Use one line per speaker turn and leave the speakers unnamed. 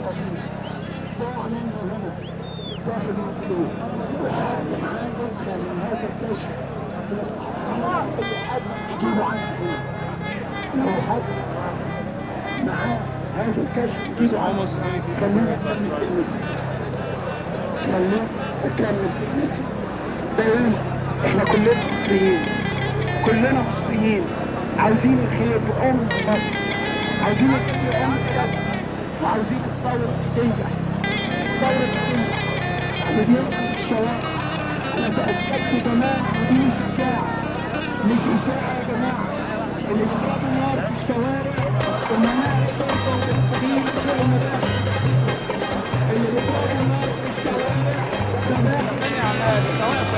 القديم ضاع منه هنا داخل القلوب وحد معاه نسخة من هذا الكشف من الصحفيين أي حد يجيبه عنه لو حد معاه هذا الكشف يجيبه عنه خلونا نكمل كلمتي خلونا نكمل كلمتي ده ايه؟ احنا كلنا مصريين كلنا مصريين عاوزين الخير في أم مصر عاوزين الخير في أم بلدنا وعاوزين الثورة تنجح الثورة تنجح اللي بيمشي في الشوارع أنا تأكدت تماما ودي مش إشاعة مش إشاعة يا جماعة اللي بيضربوا نار في الشوارع المناعة والتغيير في المدارس اللي بيضربوا نار في الشوارع زمان